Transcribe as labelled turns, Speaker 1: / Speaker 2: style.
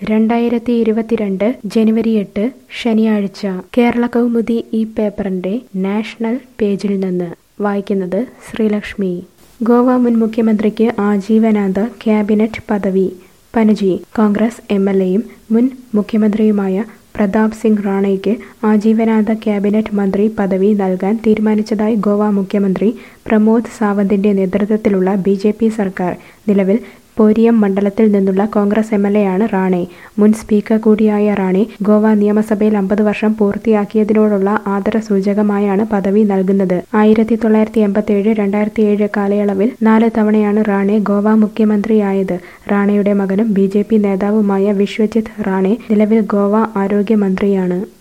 Speaker 1: രണ്ടായിരത്തി ഇരുപത്തിരണ്ട് ജനുവരി എട്ട് ശനിയാഴ്ച കേരള കൗമുദി ഈ പേപ്പറിന്റെ നാഷണൽ പേജിൽ നിന്ന് വായിക്കുന്നത് ശ്രീലക്ഷ്മി ഗോവ മുൻ മുഖ്യമന്ത്രിക്ക് ആജീവനാന്ത ക്യാബിനറ്റ് പദവി പനജി കോൺഗ്രസ് എം എൽ എയും മുൻ മുഖ്യമന്ത്രിയുമായ പ്രതാപ് സിംഗ് റാണയ്ക്ക് ആജീവനാന്ത ക്യാബിനറ്റ് മന്ത്രി പദവി നൽകാൻ തീരുമാനിച്ചതായി ഗോവ മുഖ്യമന്ത്രി പ്രമോദ് സാവന്തിന്റെ നേതൃത്വത്തിലുള്ള ബി സർക്കാർ നിലവിൽ പോരിയം മണ്ഡലത്തിൽ നിന്നുള്ള കോൺഗ്രസ് എം എൽ എയാണ് റാണെ മുൻ സ്പീക്കർ കൂടിയായ റാണെ ഗോവ നിയമസഭയിൽ അമ്പത് വർഷം പൂർത്തിയാക്കിയതിനോടുള്ള ആദരസൂചകമായാണ് പദവി നൽകുന്നത് ആയിരത്തി തൊള്ളായിരത്തി എൺപത്തിയേഴ് രണ്ടായിരത്തി ഏഴ് കാലയളവിൽ നാല് തവണയാണ് റാണെ ഗോവ മുഖ്യമന്ത്രിയായത് റാണയുടെ മകനും ബി ജെ പി നേതാവുമായ വിശ്വജിത് റാണെ നിലവിൽ ഗോവ ആരോഗ്യമന്ത്രിയാണ്